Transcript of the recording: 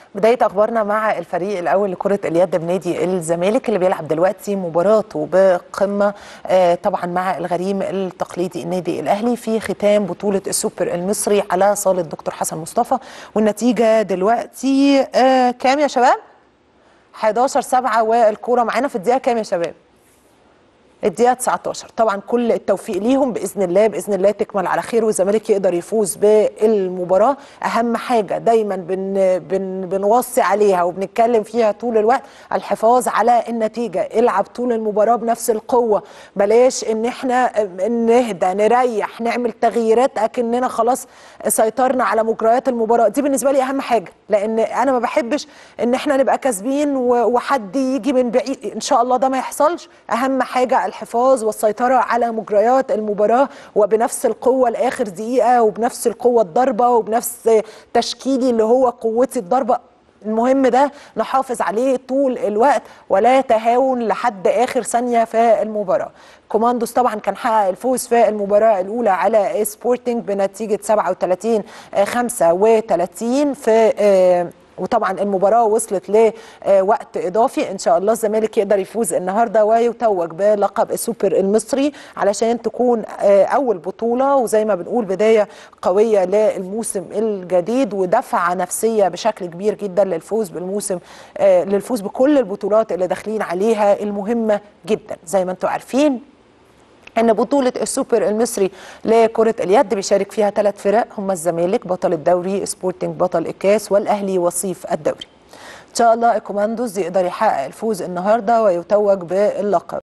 بداية أخبارنا مع الفريق الأول لكرة اليد بنادي الزمالك اللي بيلعب دلوقتي مباراته بقمة آه، طبعا مع الغريم التقليدي النادي الأهلي في ختام بطولة السوبر المصري على صالة دكتور حسن مصطفى والنتيجة دلوقتي آه، كام يا شباب؟ 11 7 والكورة معانا في الدقيقة كام يا شباب؟ الدقيقة 19 طبعا كل التوفيق ليهم بإذن الله بإذن الله تكمل على خير والزمالك يقدر يفوز بالمباراة أهم حاجة دايما بن بن بنوصي عليها وبنتكلم فيها طول الوقت الحفاظ على النتيجة العب طول المباراة بنفس القوة بلاش ان احنا نهدى نريح نعمل تغييرات اكننا خلاص سيطرنا على مجريات المباراة دي بالنسبة لي أهم حاجة لأن أنا ما بحبش ان احنا نبقى كاسبين و- وحد يجي من بعيد ان شاء الله ده ما يحصلش اهم حاجه الحفاظ والسيطره على مجريات المباراه وبنفس القوه لاخر دقيقه وبنفس القوه الضربه وبنفس تشكيلي اللي هو قوتي الضربه المهم ده نحافظ عليه طول الوقت ولا تهاون لحد اخر ثانيه في المباراه كوماندوس طبعا كان حقق الفوز في المباراه الاولى على سبورتنج بنتيجه 37 آه، 35 في آه، وطبعا المباراه وصلت لوقت اضافي ان شاء الله الزمالك يقدر يفوز النهارده ويتوج بلقب السوبر المصري علشان تكون آه، اول بطوله وزي ما بنقول بدايه قويه للموسم الجديد ودفعه نفسيه بشكل كبير جدا للفوز بالموسم آه، للفوز بكل البطولات اللي داخلين عليها المهمه جدا زي ما انتم عارفين ان بطوله السوبر المصري لكره اليد بيشارك فيها ثلاث فرق هم الزمالك بطل الدوري سبورتنج بطل الكاس والاهلي وصيف الدوري ان شاء الله الكوماندوز يقدر يحقق الفوز النهارده ويتوج باللقب